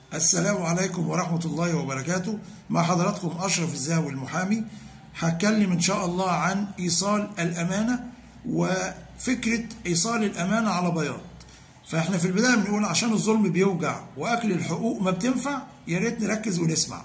السلام عليكم ورحمة الله وبركاته مع حضراتكم أشرف الزاوي المحامي هتكلم إن شاء الله عن إيصال الأمانة وفكرة إيصال الأمانة على بياض فإحنا في البداية بنقول عشان الظلم بيوجع وأكل الحقوق ما بتنفع يا ريت نركز ونسمع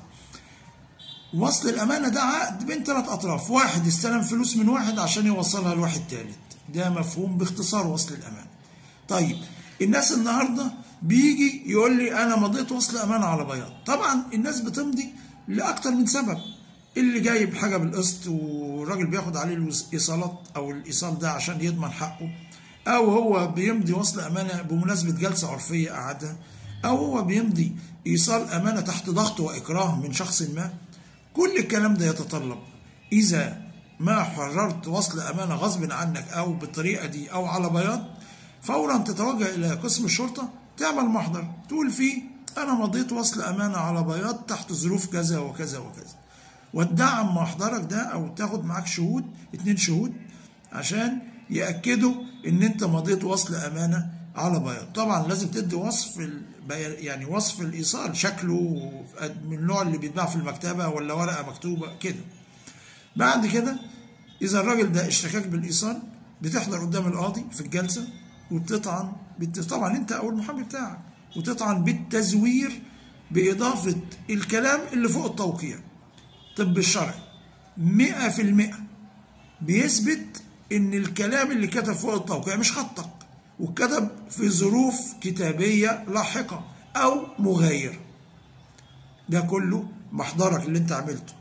وصل الأمانة ده عقد بين ثلاث أطراف واحد استلم فلوس من واحد عشان يوصلها لواحد تالت ده مفهوم باختصار وصل الأمانة طيب الناس النهارده بيجي يقول لي انا مضيت وصل امانه على بياض طبعا الناس بتمضي لاكتر من سبب اللي جايب حاجه بالقسط والراجل بياخد عليه الايصالات او الايصال ده عشان يضمن حقه او هو بيمضي وصل امانه بمناسبه جلسه عرفيه قعدها او هو بيمضي ايصال امانه تحت ضغط واكراه من شخص ما كل الكلام ده يتطلب اذا ما حررت وصل امانه غصب عنك او بالطريقه دي او على بياض فورا تتوجه الى قسم الشرطه تعمل محضر تقول فيه انا مضيت وصل امانه على بياض تحت ظروف كذا وكذا وكذا وتدعم محضرك ده او تاخد معاك شهود اتنين شهود عشان ياكدوا ان انت مضيت وصل امانه على بياض طبعا لازم تدي وصف يعني وصف الايصال شكله من النوع اللي بيتباع في المكتبه ولا ورقه مكتوبه كده بعد كده اذا الراجل ده اشتكاك بالايصال بتحضر قدام القاضي في الجلسه وتطعن طبعا انت او المحامي بتاعك وتطعن بالتزوير باضافه الكلام اللي فوق التوقيع طب الشرعي 100% بيثبت ان الكلام اللي كتب فوق التوقيع مش خطك وكتب في ظروف كتابيه لاحقه او مغايره ده كله محضرك اللي انت عملته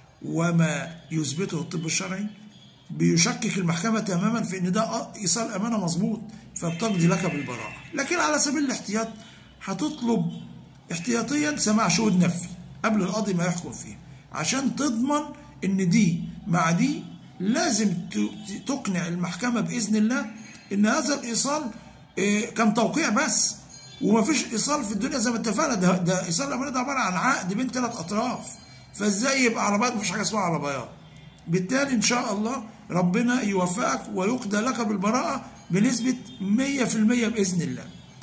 وما يثبته الطب الشرعي بيشكك المحكمة تماما في ان ده ايصال امانة مظبوط فبتقضي لك بالبراءة لكن على سبيل الاحتياط هتطلب احتياطيا سماع شهود نفي قبل القاضي ما يحكم فيه عشان تضمن ان دي مع دي لازم تقنع المحكمة بإذن الله ان هذا الايصال كان توقيع بس ومفيش ايصال في الدنيا زي ما اتفقنا ده ده ايصال الامانة ده عبارة عن عقد بين ثلاث اطراف فازاي يبقى على بياض مفيش حاجة اسمها على بياض بالتالي ان شاء الله ربنا يوفقك ويقضى لك بالبراءة بنسبة 100% بإذن الله.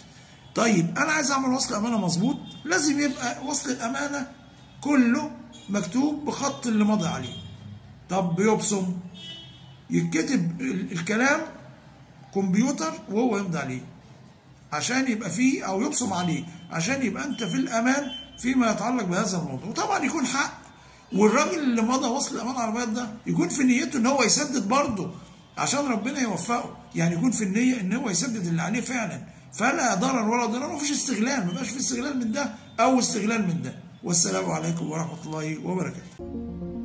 طيب أنا عايز أعمل وصل أمانة مظبوط لازم يبقى وصل الأمانة كله مكتوب بخط اللي مضى عليه. طب بيبصم يتكتب الكلام كمبيوتر وهو يمضي عليه عشان يبقى فيه أو يبصم عليه عشان يبقى أنت في الأمان فيما يتعلق بهذا الموضوع وطبعا يكون حق والراجل اللي مضى وصل الامان على البيض ده يكون في نيته ان هو يسدد برضه عشان ربنا يوفقه يعني يكون في النيه ان هو يسدد اللي عليه فعلا فلا ضرر ولا ضرر ومفيش استغلال ما بقاش في استغلال من ده او استغلال من ده والسلام عليكم ورحمه الله وبركاته